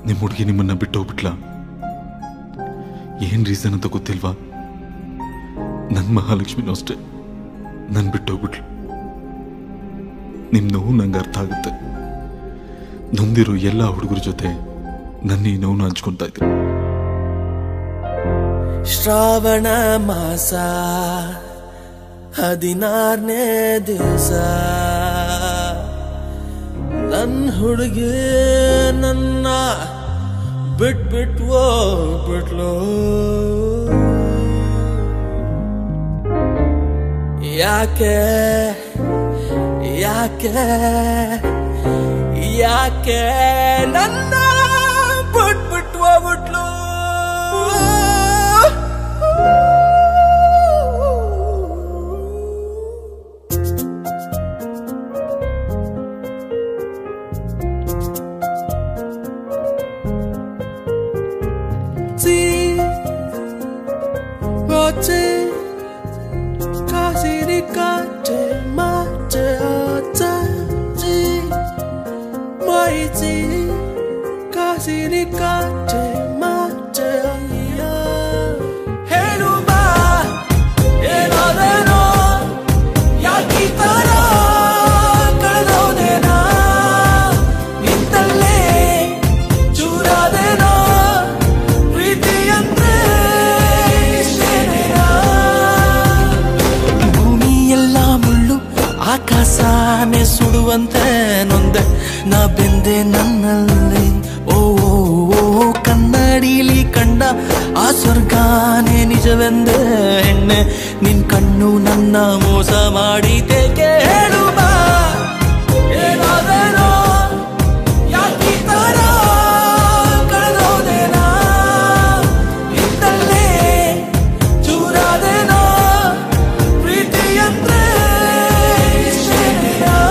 ನಿಮ್ಮ ಹುಡುಗಿ ನಿಮ್ಮನ್ನ ಬಿಟ್ಟು ಹೋಗ್ಬಿಟ್ಲ ಏನ್ ರೀಸನ್ ಅಂತ ಗೊತ್ತಿಲ್ವಾ ನನ್ನ ಮಹಾಲಕ್ಷ್ಮಿನೂ ಅಷ್ಟೇ ನನ್ ಬಿಟ್ಟು ಹೋಗ್ಬಿಟ್ಲು ನಿಮ್ ನೋವು ನಂಗೆ ಅರ್ಥ ಆಗುತ್ತೆ ನೊಂದಿರೋ ಎಲ್ಲ ಹುಡುಗರ ಜೊತೆ ನನ್ನ ಈ ನೋವನ್ನು ಹಂಚ್ಕೊಳ್ತಾ ಇದ್ದೆ ಶ್ರಾವಣ ಮಾಸ ಹದಿನಾರನೇ ದಿವಸ ನನ್ನ ಹುಡುಗಿ ನನ್ನ ಬಿಟ್ಬಿಟ್ಟು ಹೋಗ್ಬಿಟ್ಲು ಯಾಕೆ ಯಾಕೆ ಯಾಕೆ ನನ್ನ ಬಿಟ್ಬಿಟ್ಟು ಹೋಗ್ಬಿಟ್ಲು Sí, oche, casi di cate, mate, oche, sí, mai sí, casi di cate, mate, yeah. ಹೇಳು ಬಾ, ಏನಾದೇನೋ, ಯಾಕೀ ತರ ಕಳೆದೋದೇನಾ, ನಿಂತಲ್ಲೇ ಚೂರಾದೇನೋ, ಪ್ರೀತಿಯಂದ್ರೆ ಇಷ್ಟೇನೇನಾ? ಭೂಮಿ ಎಲ್ಲ ಮುಳ್ಳು ಆಕಾಶನೇ ಸುಡುವಂತೆ ನೊಂದೆ ನಾ ಬೆಂದೆ ನನ್ನಲ್ಲಿ ಓ ಓ, ಓ, ಕನ್ನಡಿಲಿ ಕಂಡ ಆ ಸ್ವರ್ಗಾನೇ ನಿಜವೆಂದೆ ಹೆಣ್ಣೆ ನಿನ್ ಕಣ್ಣು ನನ್ನ ಮೋಸ ಮಾಡಿದ್ದೇಕೆ ಹೇಳು ಬಾ ಏನಾದೇನೋ ಯಾಕೀ ತರ ಕಳೆದೋದೇನಾ ಇದ್ದಲ್ಲೇ ಚೂರಾದೇನೋ ಪ್ರೀತಿಯಂದ್ರೆ ಇಷ್ಟೇನೇನಾ?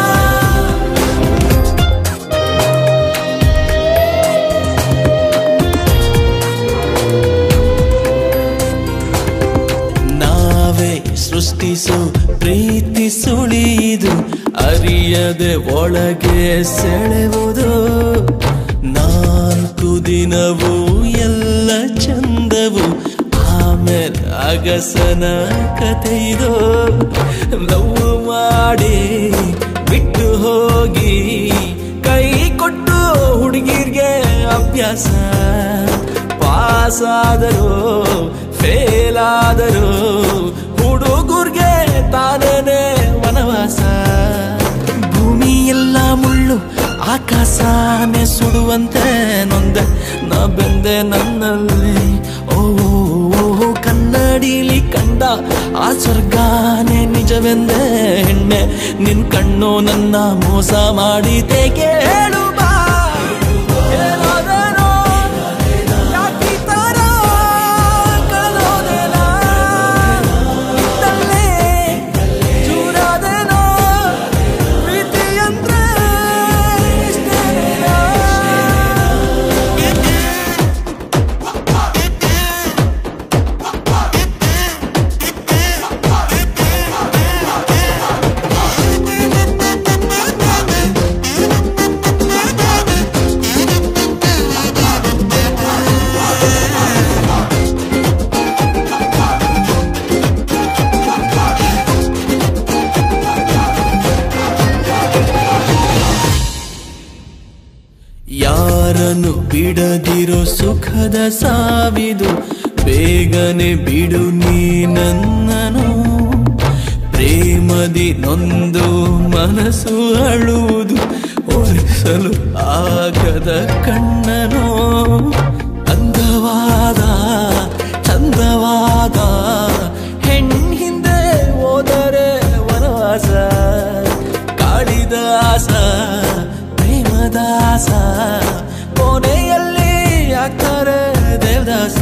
ನಾವೇ ಸೃಷ್ಟಿಸೋ ಪ್ರೀತಿ ಸುಳಿದು ಅರಿಯದೆ ಒಳಗೆ ಸೆಳೆವುದು ನಾಲ್ಕು ದಿನವೂ ಎಲ್ಲ ಚಂದವು ಆಮೇಲೆ ಅಗಸನ ಕಥೆಯಿದು ಲವ್ ಮಾಡಿ ಬಿಟ್ಟು ಹೋಗಿ ಕೈ ಕೊಟ್ಟು ಹುಡುಗಿರ್ಗೆ ಅಭ್ಯಾಸ ಪಾಸ್ ಆದರೂ ಫೇಲ್ ಆದರೂ ಹುಡುಗರ್ಗೆ ತಾನೇ ವನವಾಸ ಭೂಮಿ ಎಲ್ಲ ಮುಳ್ಳು ಆಕಾಶನೇ ಸುಡುವಂತೆ ನೊಂದ ನಾ ಬೆಂದೆ ನನ್ನಲ್ಲಿ ಓ ಓ, ಓ, ಕನ್ನಡಿಲಿ ಕಂಡ ಆ ಸ್ವರ್ಗಾನೇ ನಿಜವೆಂದೆ ಹೆಣ್ಣೆ ನಿನ್ ಕಣ್ಣು ನನ್ನ ಮೋಸ ಮಾಡಿದೇಗೆ ಹೇಳು ಬಾ ಏನಾದೇನೋ ಯಾಕೀ ತರ ಕಳೆದೋದೇನಾ? ಇದ್ದಲ್ಲೇ ಚೂರಾದೇನೋ ಪ್ರೀತಿಯಂದ್ರೆ ಇಷ್ಟೇನೇನಾ? ಯಾರನ್ನು ಬಿಡದಿರೋ ಸುಖದ ಸಾವಿದು ಬೇಗನೆ ಬಿಡು ನೀ ನನ್ನನು ಪ್ರೇಮದಿ ನೊಂದು ಮನಸ್ಸು ಅಳುವುದು ಒರೆಸಲು ಆಗದ ಕಣ್ಣನು ಅಂದವಾದ ಚಂದವಾದ ಹೆಣ್ ಹಿಂದೆ ಹೋದರೆ ವನವಾಸ ಕಾಳಿದಾಸ ಪ್ರೇಮದಾಸ ಕೊನೆಯಲ್ಲಿ ಆಗ್ತಾರೆ ದೇವದಾಸ